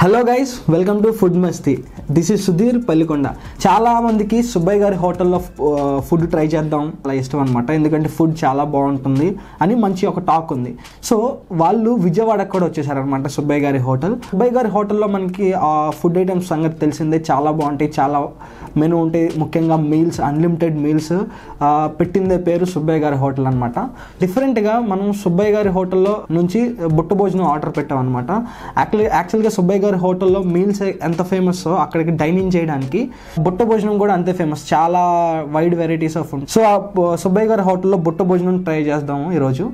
Hello guys welcome to food Masti this is Sudhir Pallikonda చాలా మందికి సుబ్బయ్య గారి హోటల్లో ఫుడ్ ట్రై చేద్దాం అలా ఇష్టం అనమాట ఎందుకంటే ఫుడ్ చాలా బాగుంటుంది అని మంచి ఒక టాక్ ఉంది సో వాళ్ళు విజయవాడకు కూడా వచ్చేసారనమాట సుబ్బయ్య గారి హోటల్ సుబ్బయ్య గారి హోటల్లో మనకి ఆ ఫుడ్ ఐటమ్స్ సంగతి తెలిసిందే చాలా బాగుంటాయి చాలా మెనూ ఉంటాయి ముఖ్యంగా మీల్స్ అన్లిమిటెడ్ మీల్స్ పెట్టిందే పేరు సుబ్బయ్య గారి హోటల్ అనమాట డిఫరెంట్గా మనం సుబ్బయ్య గారి హోటల్లో నుంచి బుట్ట భోజనం ఆర్డర్ పెట్టామన్నమాట యాక్చువల్లీ యాక్చువల్గా సుబ్బయ్య గారి హోటల్లో మీల్స్ ఎంత ఫేమస్ అక్కడికి డైనింగ్ చేయడానికి బుట్ట భోజనం కూడా అంతే ఫేమస్ చాలా wide varieties of food so ఆ బ- సుబ్బయ్య గారి హోటల్లో బుట్ట భోజనం ట్రై చేద్దాము ఈరోజు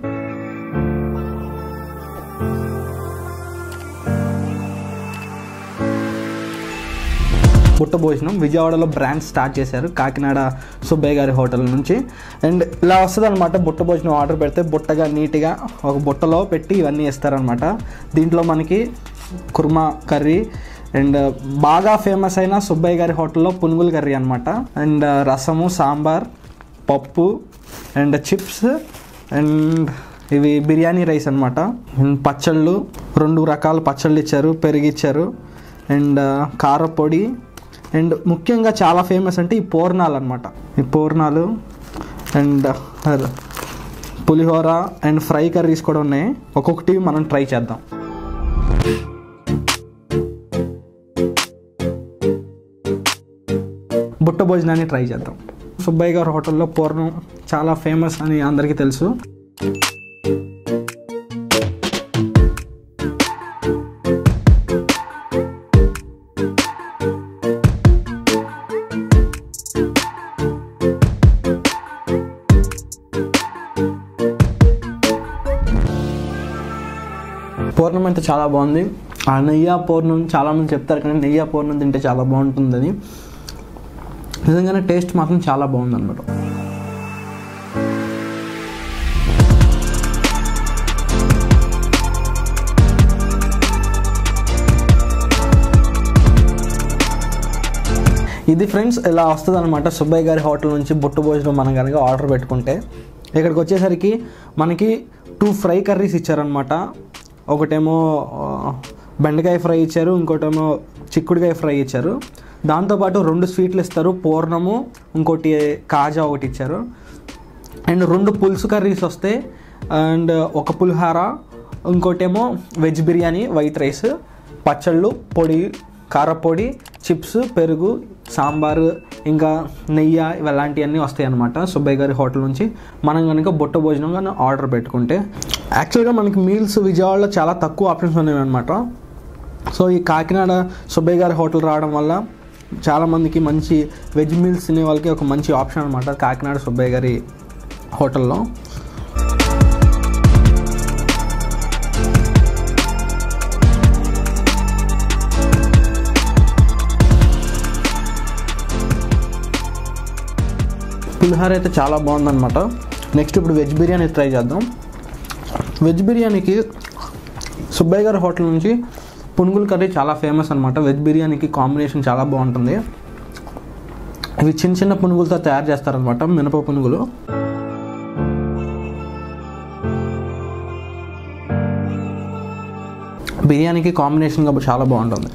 బుట్ట భోజనం విజయవాడలో బ్రాంచ్ స్టార్ట్ చేశారు కాకినాడ సుబ్బయ్య గారి హోటల్ నుంచి అండ్ ఇలా వస్తుంది అనమాట బుట్ట భోజనం ఆర్డర్ పెడితే బుట్టగా నీట్గా ఒక బుట్టలో పెట్టి ఇవన్నీ ఇస్తారనమాట దీంట్లో మనకి కుర్మా కర్రీ అండ్ బాగా ఫేమస్ అయిన సుబ్బయ్య గారి హోటల్లో పునుగుల కర్రీ అనమాట అండ్ రసము సాంబార్ పప్పు అండ్ చిప్స్ అండ్ ఇవి బిర్యానీ రైస్ అనమాట పచ్చళ్ళు రెండు రకాల పచ్చళ్ళు ఇచ్చారు పెరుగు ఇచ్చారు అండ్ కారపొడి అండ్ ముఖ్యంగా చాలా ఫేమస్ అంటే ఈ పూర్ణాలు అనమాట ఈ పూర్ణాలు and pulihora and fry curries కూడా ఉన్నాయి ఒక్కొక్కటి మనం ట్రై చేద్దాం బుట్ట భోజనాన్ని ట్రై చేద్దాం సుబ్బయ్య గారి హోటల్లో పూర్ణం చాలా ఫేమస్ అని అందరికీ తెలుసు పూర్ణం అయితే చాలా బాగుంది ఆ నెయ్యి పూర్ణం చాలామంది చెప్తారు కానీ నెయ్యి పూర్ణం తింటే చాలా బాగుంటుందని నిజంగానే టేస్ట్ మాత్రం చాలా బాగుంది అనమాట ఇది ఫ్రెండ్స్ ఇలా వస్తుంది అనమాట సుబ్బయ్య గారి హోటల్ నుంచి బుట్టు భోజనం మనం కనుక ఆర్డర్ పెట్టుకుంటే ఇక్కడికి వచ్చేసరికి మనకి టూ ఫ్రై కర్రీస్ ఇచ్చారనమాట ఒకటేమో ఆ, బెండకాయ ఫ్రై ఇచ్చారు ఇంకోటేమో చిక్కుడుకాయ ఫ్రై ఇచ్చారు దాంతోపాటు రెండు స్వీట్లు ఇస్తారు పూర్ణము ఇంకోటి కాజా ఒకటి ఇచ్చారు అండ్ రెండు పులుసు కర్రీస్ వస్తాయి అండ్ ఒక పులిహార ఇంకోటేమో వెజ్ బిర్యానీ వైట్ రైస్ పచ్చళ్ళు పొడి కారపొడి చిప్స్ పెరుగు సాంబారు ఇంకా నెయ్యి ఇవి అలాంటివన్నీ వస్తాయి అనమాట సుబ్బయ్య గారి హోటల్ నుంచి మనం కనుక బుట్ట భోజనం కానీ ఆర్డర్ పెట్టుకుంటే యాక్చువల్గా మనకి మీల్స్ విజయవాడలో చాలా తక్కువ ఆప్షన్స్ ఉన్నాయి అనమాట సో ఈ కాకినాడ సుబ్బయ్య గారి హోటల్ రావడం వల్ల చాలామందికి మంచి వెజ్ మీల్స్ తినే వాళ్ళకి ఒక మంచి ఆప్షన్ అనమాట కాకినాడ సుబ్బయ్య గారి హోటల్లో పులిహోర అయితే చాలా బాగుందన్నమాట నెక్స్ట్ ఇప్పుడు వెజ్ బిర్యానీ ట్రై చేద్దాం వెజ్ బిర్యానీకి సుబ్బయ్య గారి హోటల్ నుంచి పునుగుల కర్రీ చాలా ఫేమస్ అనమాట వెజ్ బిర్యానీకి కాంబినేషన్ చాలా బాగుంటుంది ఇవి చిన్న చిన్న పునుగులతో తయారు చేస్తారనమాట మినప పునుగులు బిర్యానీకి కాంబినేషన్గా చాలా బాగుంటుంది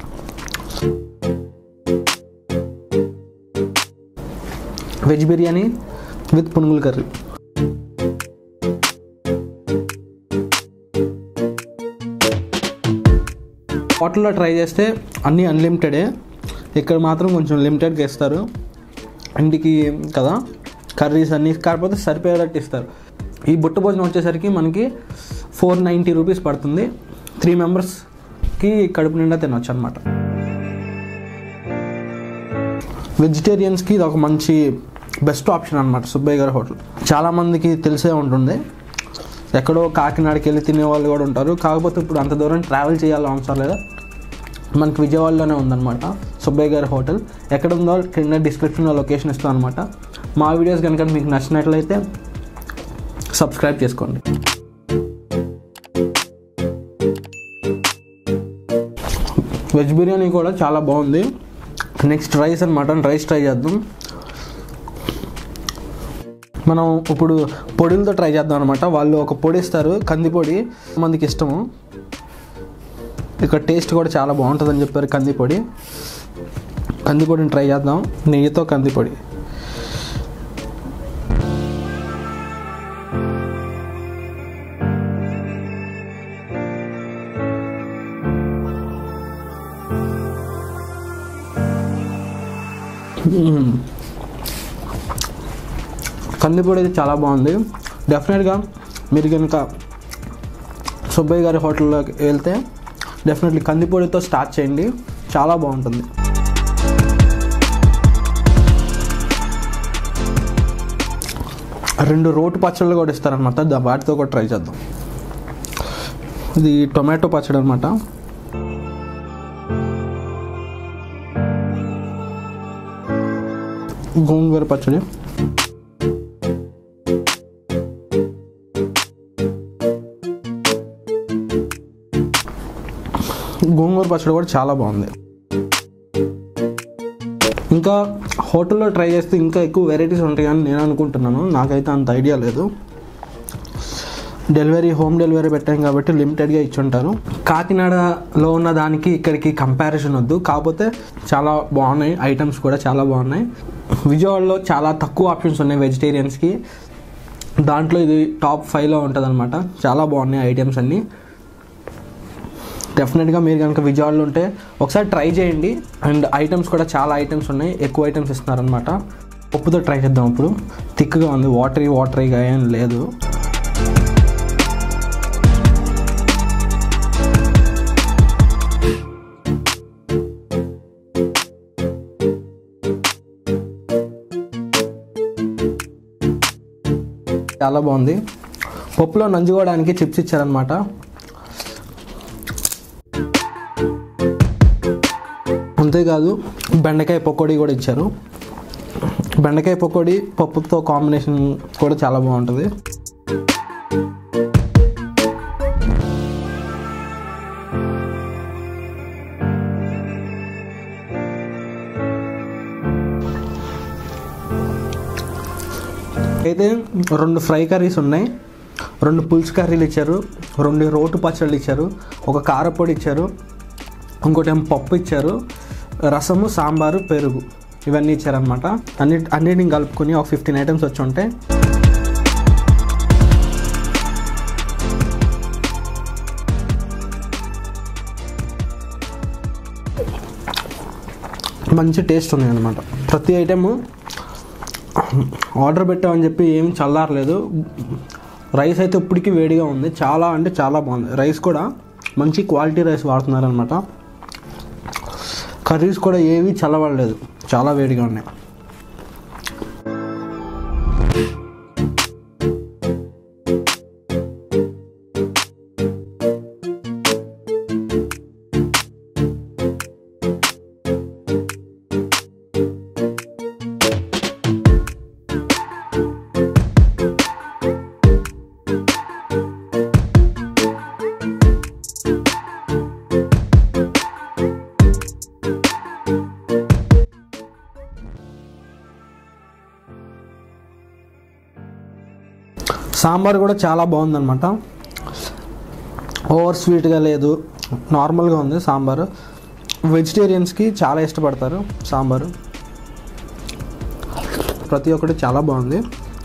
వెజ్ బిర్యానీ విత్ పునుగుల కర్రీ హోటల్లో ట్రై చేస్తే అన్నీ అన్లిమిటెడే ఇక్కడ మాత్రం కొంచెం లిమిటెడ్గా ఇస్తారు ఇంటికి కదా కర్రీస్ అన్నీ కాకపోతే సరిపోయేటట్టు ఇస్తారు ఈ బుట్ట భోజనం వచ్చేసరికి మనకి ఫోర్ నైంటీ రూపీస్ పడుతుంది త్రీ మెంబర్స్కి కడుపు నిండా తినొచ్చు అనమాట వెజిటేరియన్స్కి ఇది ఒక మంచి బెస్ట్ ఆప్షన్ అనమాట సుబ్బయ్య గారి హోటల్ చాలామందికి తెలిసే ఉంటుంది ఎక్కడో కాకినాడకి వెళ్ళి తినే వాళ్ళు కూడా ఉంటారు కాకపోతే ఇప్పుడు అంత దూరం ట్రావెల్ చేయాలని అవసరం లేదా మనకి విజయవాడలోనే ఉందన్నమాట సుబ్బయ్య గారి హోటల్ ఎక్కడ ఉందో కింద డిస్క్రిప్షన్లో లొకేషన్ ఇస్తాం అనమాట మా వీడియోస్ కనుక మీకు నచ్చినట్లయితే సబ్స్క్రైబ్ చేసుకోండి వెజ్ బిర్యానీ కూడా చాలా బాగుంది next rice and mutton rice try చేద్దాం మనం ఇప్పుడు పొడులతో ట్రై చేద్దాం అనమాట వాళ్ళు ఒక పొడి ఇస్తారు కంది పొడి మందికి ఇష్టము ఇక్కడ టేస్ట్ కూడా చాలా బాగుంటుందని చెప్పారు కందిపొడి కందిపొడిని ట్రై చేద్దాం నెయ్యితో కందిపొడి మ్మ్. కందిపొడి అయితే చాలా బాగుంది డెఫినెట్గా మీరు కనుక సుబ్బయ్య గారి హోటల్లోకి వెళ్తే డెఫినెట్లీ కందిపొడితో స్టార్ట్ చేయండి చాలా బాగుంటుంది రెండు రోటి పచ్చళ్ళు కూడా ఇస్తారనమాట దా- వాటితో కూడా ట్రై చేద్దాం ఇది టొమాటో పచ్చడి అనమాట గోంగూర పచ్చడి గోంగూర పచ్చడి కూడా చాలా బాగుంది ఇంకా హోటల్లో ట్రై చేస్తే ఇంకా ఎక్కువ వెరైటీస్ ఉంటాయని నేను అనుకుంటున్నాను నాకైతే అంత ఐడియా లేదు డెలివరీ హోమ్ డెలివరీ పెట్టాం కాబట్టి లిమిటెడ్గా ఇచ్చి ఉంటారు కాకినాడలో ఉన్న దానికి ఇక్కడికి కంపారిజన్ వద్దు కాకపోతే చాలా బాగున్నాయి ఐటమ్స్ కూడా చాలా బాగున్నాయి విజయవాడలో చాలా తక్కువ ఆప్షన్స్ ఉన్నాయి వెజిటేరియన్స్కి దాంట్లో ఇది టాప్ ఫైవ్లో ఉంటుంది అనమాట చాలా బాగున్నాయి ఐటమ్స్ అన్నీ డెఫినెట్గా మీరు కనుక విజయవాడలో ఉంటే ఒకసారి ట్రై చేయండి అండ్ ఐటమ్స్ కూడా చాలా ఐటమ్స్ ఉన్నాయి ఎక్కువ ఐటమ్స్ ఇస్తున్నారనమాట ఉప్పుతో ట్రై చేద్దాం ఇప్పుడు థిక్గా ఉంది వాటరీ వాటరీగా ఏం లేదు చాలా బాగుంది పప్పులో నంజుకోవడానికి చిప్స్ ఇచ్చారనమాట అంతేకాదు బెండకాయ పకోడీ కూడా ఇచ్చారు బెండకాయ పకోడీ పప్పుతో కాంబినేషన్ కూడా చాలా బాగుంటుంది అయితే రెండు ఫ్రై కర్రీస్ ఉన్నాయి రెండు పులుసు కర్రీలు ఇచ్చారు రెండు రోటు పచ్చళ్ళు ఇచ్చారు ఒక కారపొడి ఇచ్చారు ఇంకోటి ఏమో పప్పు ఇచ్చారు రసము సాంబారు పెరుగు ఇవన్నీ ఇచ్చారనమాట అన్ని అన్నిటిని కలుపుకొని ఒక ఫిఫ్టీన్ ఐటమ్స్ వచ్చి ఉంటాయి మంచి టేస్ట్ ఉన్నాయి అనమాట ప్రతి ఐటెము ఆర్డర్ పెట్టామని చెప్పి ఏం చల్లారలేదు రైస్ అయితే ఇప్పటికీ వేడిగా ఉంది చాలా అంటే చాలా బాగుంది రైస్ కూడా మంచి క్వాలిటీ రైస్ వాడుతున్నారనమాట కర్రీస్ కూడా ఏవి చల్లబడలేదు చాలా వేడిగా ఉన్నాయి సాంబార్ కూడా చాలా బాగుందన్నమాట ఓవర్ స్వీట్గా లేదు నార్మల్గా ఉంది సాంబారు వెజిటేరియన్స్కి చాలా ఇష్టపడతారు సాంబారు ప్రతి ఒక్కటి చాలా బాగుంది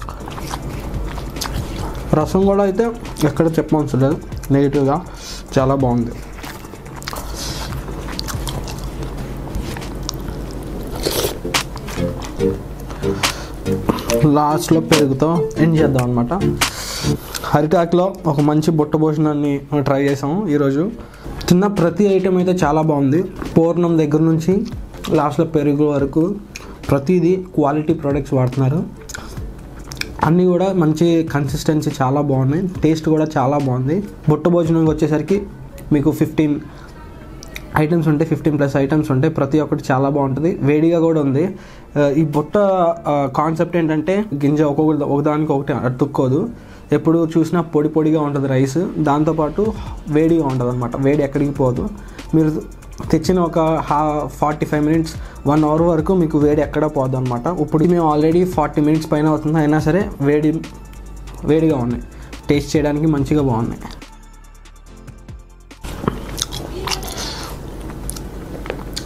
రసం కూడా అయితే ఎక్కడ చెప్పవలసిన లేదు నెగిటివ్గా చాలా బాగుంది లాస్ట్లో పెరుగుతో ఎండ్ చేద్దాం అనమాట హరిటాక్లో ఒక మంచి బుట్ట భోజనాన్ని ట్రై చేసాము ఈరోజు తిన్న ప్రతి ఐటెం అయితే చాలా బాగుంది పూర్ణం దగ్గర నుంచి లాస్ట్లో పెరుగు వరకు ప్రతిదీ క్వాలిటీ ప్రొడక్ట్స్ వాడుతున్నారు అన్నీ కూడా మంచి కన్సిస్టెన్సీ చాలా బాగున్నాయి టేస్ట్ కూడా చాలా బాగుంది బుట్ట భోజనంకి వచ్చేసరికి మీకు ఫిఫ్టీన్ ఐటమ్స్ ఉంటాయి ఫిఫ్టీన్ ప్లస్ ఐటమ్స్ ఉంటాయి ప్రతి ఒక్కటి చాలా బాగుంటుంది వేడిగా కూడా ఉంది ఆ, ఈ బుట్ట కాన్సెప్ట్ ఏంటంటే గింజ ఒక్కొక్క ఒకదానికి ఒకటి అతుక్కోదు ఎప్పుడు చూసినా పొడి పొడిగా ఉంటుంది రైస్ దాంతోపాటు వేడిగా ఉంటుంది అనమాట వేడి ఎక్కడికి పోదు మీరు తెచ్చిన ఒక హా forty five minutes one hour వరకు మీకు వేడి ఎక్కడ పోదు అనమాట ఇప్పుడు మేము ఆల్రెడీ ఫార్టీ మినిట్స్ పైన అవుతుంది అయినా సరే వేడి వేడిగా ఉన్నాయి టేస్ట్ చేయడానికి మంచిగా బాగున్నాయి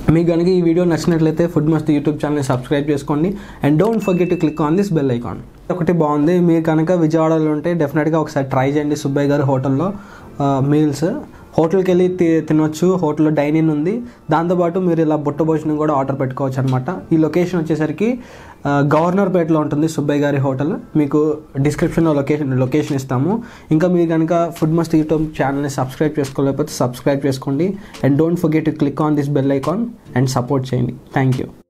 మీకు కనుక ఈ వీడియో నచ్చినట్లయితే ఫుడ్ మస్ట్ యూట్యూబ్ ఛానల్ని సబ్స్క్రైబ్ చేసుకోండి and don't forget to click on this bell icon ఒకటి బాగుంది మీరు కనుక విజయవాడలో ఉంటే డెఫినెట్గా ఒకసారి ట్రై చేయండి సుబ్బయ్య గారి హోటల్లో మీల్స్ హోటల్కి వెళ్ళి తి తినొచ్చు హోటల్లో డైనింగ్ ఉంది దాంతోపాటు మీరు ఇలా బుట్ట భోజనం కూడా ఆర్డర్ పెట్టుకోవచ్చు అనమాట ఈ లొకేషన్ వచ్చేసరికి ఆ, గవర్నర్పేటలో ఉంటుంది సుబ్బయ్య గారి హోటల్ మీకు డిస్క్రిప్షన్లో లొకేషన్ లొకేషన్ ఇస్తాము ఇంకా మీరు కనుక ఫుడ్ మస్ట్ యూట్యూబ్ ఛానల్ని సబ్స్క్రైబ్ చేసుకోలేకపోతే సబ్స్క్రైబ్ చేసుకోండి and don't forget to click on this bell icon and support చేయండి థ్యాంక్ యూ